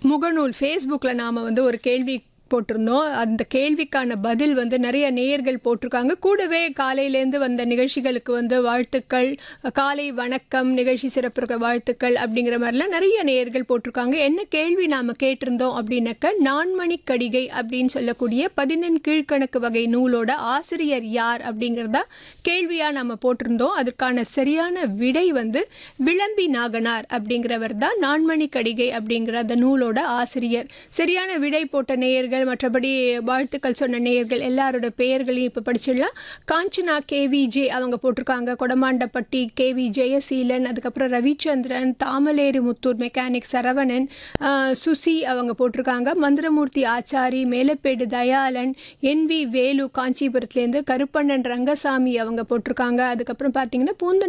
முகநூல் ஃபேஸ்புக்கில் நாம் வந்து ஒரு கேள்வி போட்டிருந்தோம் அந்த கேள்விக்கான பதில் வந்து நிறைய நேயர்கள் போட்டிருக்காங்க கூடவே காலையிலேருந்து வந்த நிகழ்ச்சிகளுக்கு வந்து வாழ்த்துக்கள் காலை வணக்கம் நிகழ்ச்சி சிறப்பிற்கு வாழ்த்துக்கள் அப்படிங்கிற மாதிரிலாம் நிறைய நேயர்கள் போட்டிருக்காங்க என்ன கேள்வி நாம் கேட்டிருந்தோம் அப்படின்னாக்க நான்மணி கடிகை அப்படின்னு சொல்லக்கூடிய பதினெண் கீழ்கணக்கு வகை நூலோட ஆசிரியர் யார் அப்படிங்கிறதா கேள்வியாக நம்ம போட்டிருந்தோம் அதற்கான சரியான விடை வந்து விளம்பி நாகனார் அப்படிங்கிறவர் தான் நான்மணி கடிகை அப்படிங்கிற அந்த நூலோட ஆசிரியர் சரியான விடை போட்ட நேயர்கள் மற்றபடி வாழ்த்துக்கள் சொன்ன நேயர்கள் எல்லாரோட பெயர்களையும் இப்போ படிச்சிடலாம் காஞ்சனா கேவிஜே அவங்க போட்டிருக்காங்க கொடமாண்டப்பட்டி கேவி ஜெயசீலன் அதுக்கப்புறம் ரவிச்சந்திரன் தாமலேரி முத்தூர் மெக்கானிக் சரவணன் ஆஹ், சுசி அவங்க போட்டிருக்காங்க மந்திரமூர்த்தி ஆச்சாரி மேலப்பேடு தயாளன் என் வி வேலு காஞ்சிபுரத்துலேருந்து கருப்பண்ணன் ரங்கசாமி அவங்க போட்டிருக்காங்க அதுக்கப்புறம் பார்த்தீங்கன்னா பூந்தன்